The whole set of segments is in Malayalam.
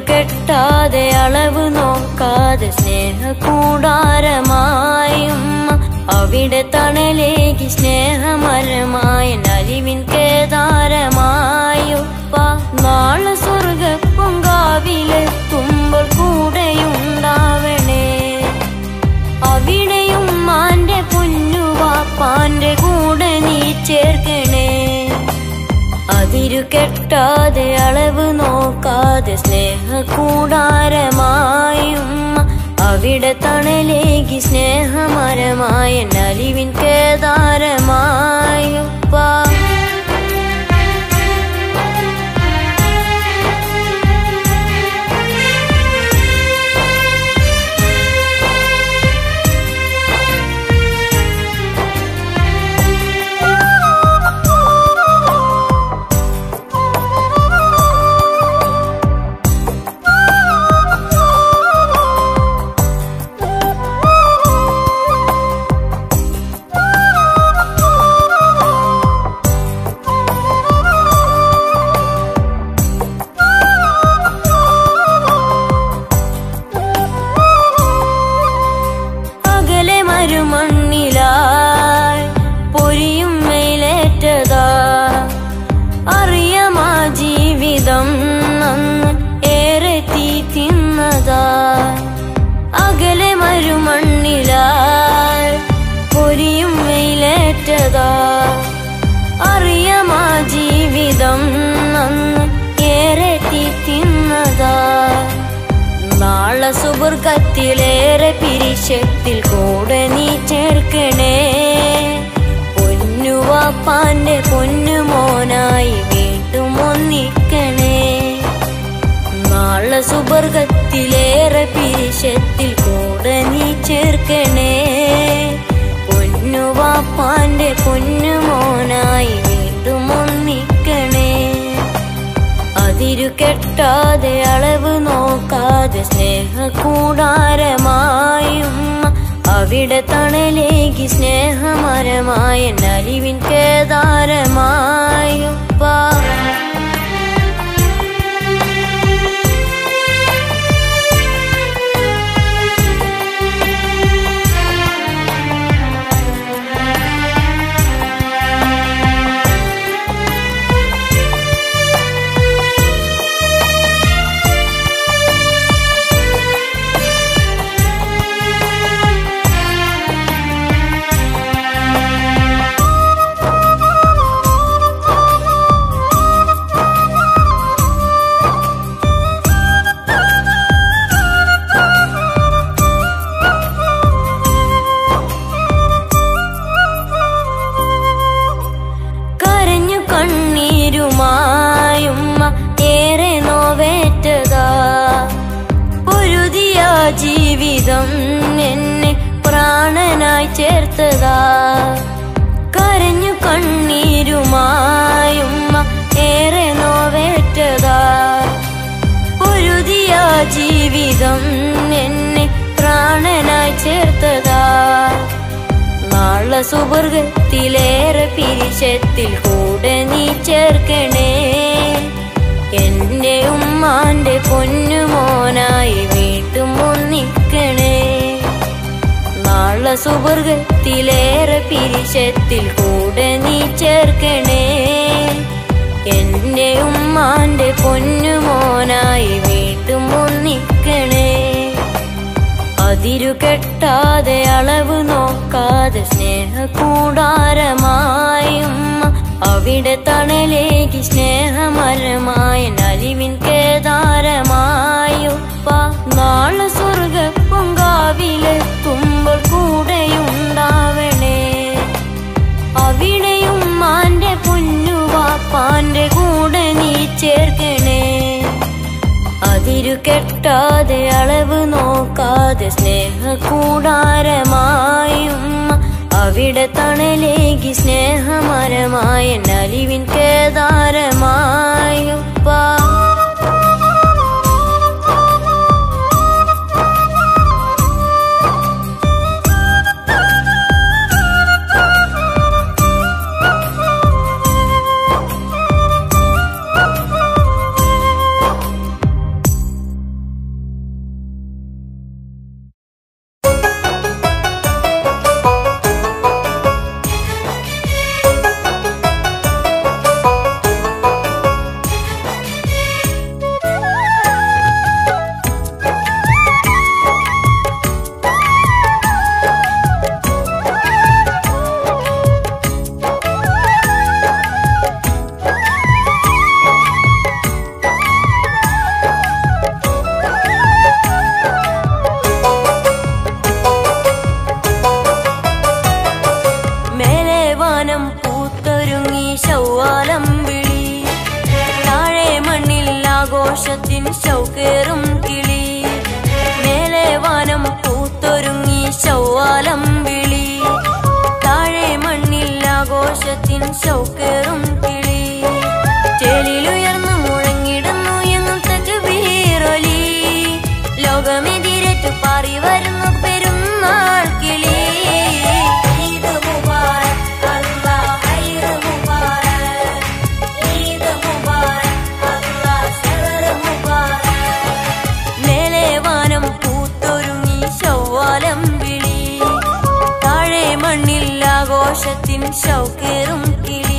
അതിരുകെട്ടാതെ അളവ് നോക്കാതെ സ്നേഹകൂടാരമായും അവിടെ തണലേകി സ്നേഹമരമായ നലിവിൻ കേദാരമായുപ്പ നാളെ സ്വർഗ പൊങ്കാവിലെത്തുമ്പോൾ കൂടെയുണ്ടാവണേ അവിടെയും മാന്റെ പൊന്നുവാപ്പാന്റെ കൂടെ നീ ചേർക്കണേ അതിരു കെട്ടാതെ അളവ് നോക്കാതെ സ്നേഹകൂടാരമായും അവിടെ തണലേകി സ്നേഹമരമായ നലിവിൻ കേദാരമായുപ്പാ അകലെ മരുമണ്ണിലായി പൊരിയും മേലേറ്റതാ അറിയാമാ ജീവിതം അന്ന് ഏറെ തീ തിന്നതാ അകലെ മരുമണ്ണിലായി പൊരിയും വെയിലേറ്റതാ അറിയാമാ ജീവിതം അന്ന് ഏറെ തീ തിന്നതാ നാളെ സുബുർഗത്തിലേറെ പിരിശത്തിൽ കൂടെ നീ ചേർക്കണേ പൊന്നുവാപ്പാന്റെ പൊന്നുമോനായി വീണ്ടും ഒന്നിക്കണേ നാളെ സുബർഗത്തിലേറെ പിരിശത്തിൽ കൂടെ നീ ചേർക്കണേ പൊന്നുവാപ്പാന്റെ പൊന്നുമോനായി വീണ്ടും ഒന്നിക്കണേ അതിരു കെട്ടാതെ അളവ് നോക്കാതെ സ്നേഹകൂടാരമായും അവിടെ തണലേകി സ്നേഹമരമായ നലിവിൻ കേദാരമായുപ്പാ കരഞ്ഞു കണ്ണീരുമായും ഏറെ നോവേറ്റതാ പൊരുതിയ ജീവിതം എന്നെ പ്രാണനായി ചേർത്തതാ കരഞ്ഞു കണ്ണീരുമായും ഏറെ നോവേറ്റതാ പൊരുതിയ ജീവിതം എന്നെ പ്രാണനായി ചേർത്തതാ നാളെ സുബർഗത്തിലേറെ പിരിശത്തിൽ കൂടെ നീ ചേർക്കണേ എന്റെ ഉമ്മാന്റെ പൊന്നുമോനായി വീട്ടും ഒന്നിക്കണേ നാളെ സുബർഗത്തിലേറെ പിരിശത്തിൽ കൂടെ നീ ചേർക്കണേ എന്റെ ഉമ്മാന്റെ പൊന്നുമോനായി വീട്ടും ഒന്നിക്കണേ അതിരു കെട്ടാതെ അളവ് നോക്കാതെ സ്നേഹകൂടാരമായും അവിടെ തണലേകി സ്നേഹമരമായ നലിവിൻ കേദാരമായുപ്പ നാളെ സ്വർഗ പൊങ്കാവിലെത്തുമ്പോൾ കൂടെയുണ്ടാവണേ അവിടെയും മാന്റെ പൊന്നുവാപ്പാന്റെ കൂടെ നീ ചേർക്കണേ അതിരു കെട്ടാതെ അളവ് നോക്കാതെ സ്നേഹകൂടാരമായും അവിടെ തണലേകി സ്നേഹമരമായ നലിവിൻ കേദാരമായുപ്പാ ആഘോഷത്തിൻ ഷൗക്കേറും കിളി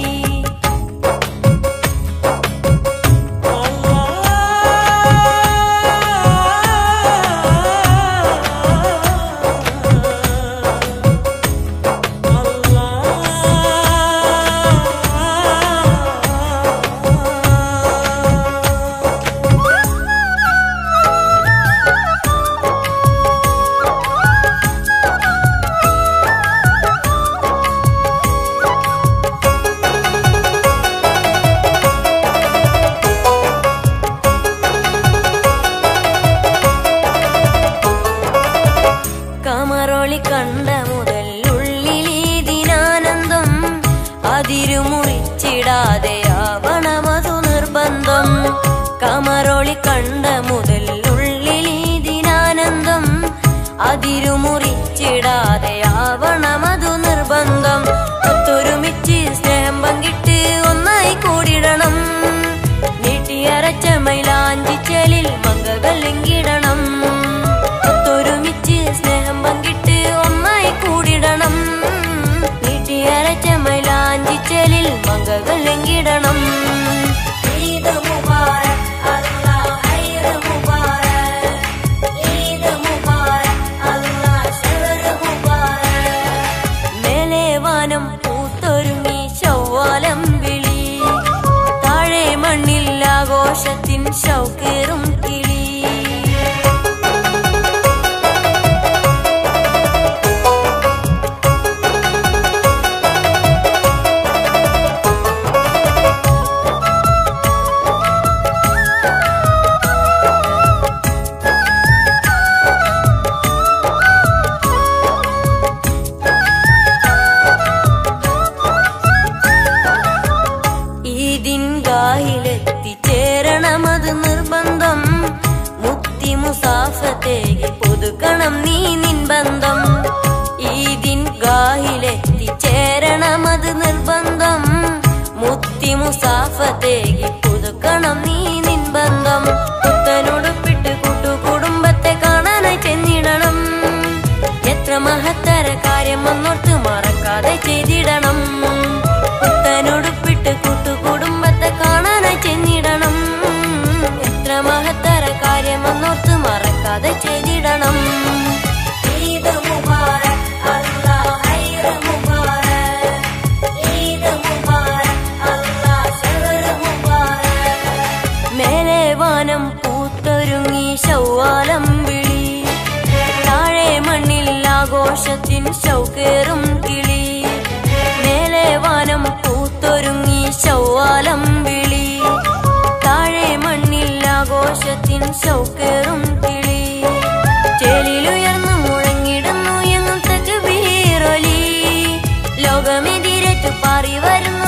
കമറൊളി കണ്ട മുതൽ ഉള്ളിലീതിനാനന്ദം അതിരുമുറിച്ചിടാതെ ആവണമതു നിർബന്ധം കമറൊളി കണ്ട മുതൽ ഉള്ളിലീതിനാനന്ദം അതിരുമുറിച്ചിടാതെ ആവണമതു നിർബന്ധം ഒത്തൊരുമിച്ച് സ്നേഹം പങ്കിട്ട് ഒന്നായി കൂടിടണം നീട്ടിയരച്ച മൈലാഞ്ചിച്ചലിൽ മങ്കകൾ എങ്കിടണം ഒത്തൊരുമിച്ച് സ്നേഹം പങ്കിട്ട് ഒന്നായി കൂടിടണം നീട്ടിയരച്ച മൈലാഞ്ചിച്ചലിൽ മങ്കകൾ എങ്കിടണം ഈദ് മുബാരക് അല്ലാഹ് ഹൈറ് മുബാരക് ഈദ് മുബാരക് അല്ലാഹ് ശഹറ് മുബാരക് മേലെ വാനം പൂത്തൊരുങ്ങി ശൗവാലം വിളി താഴെ മണ്ണിൽ ആഘോഷത്തിൻ ഷൗക്കേറും കിളി ഈദിൻ ഗാഹിലെത്തിച്ചേരണമത് നിർബന്ധം മുത്തി മുസാഫത്തേക്ക് പുതുക്കണം നീ നിൻ ബന്ധം ഈദിൻ ഗാഹിലെത്തിച്ചേരണമത് നിർബന്ധം മുത്തി മുസാഫത്തേക്ക് പുതുക്കണം നീ നിൻ ബന്ധം പുത്തനുടുപ്പിട്ട് കൂട്ടുകുടുംബത്തെ കാണാനായി ചെന്നിടണം എത്ര മഹത്തര കാര്യം വന്നോർത്ത് മറക്കാതെ ചെയ്തിടണം പുത്തനുടുപ്പിട്ട് കൂട്ടുകുടുംബത്തെ കാണാനായി ചെന്നിടണം എത്ര മഹത്തര കാര്യം വന്നോർത്ത് മറക്കാതെ ചെയ്തിടണം ഈദ് മുബാരക് അല്ലാഹ് ഹൈറ് മുബാരക് ഈദ് മുബാരക് അല്ലാഹ് ശഹറ് മുബാരക് മേലെ വാനം പൂത്തൊരുങ്ങി ശൗവാലം വിളി താഴെ മണ്ണിൽ ആഘോഷത്തിൻ ഷൗക്കേറും കിളി മേലെ വാനം പൂത്തൊരുങ്ങി ശൗവാലം വിളി താഴെ മണ്ണിൽ ആഘോഷത്തിൻ ഷൗക്കേറും കിളി ചേലിലുയർന്നു മുഴങ്ങിടുന്നു എങ്ങും തക്ബീറൊലി ലോകമെതിരേറ്റു പാറി വരുന്ന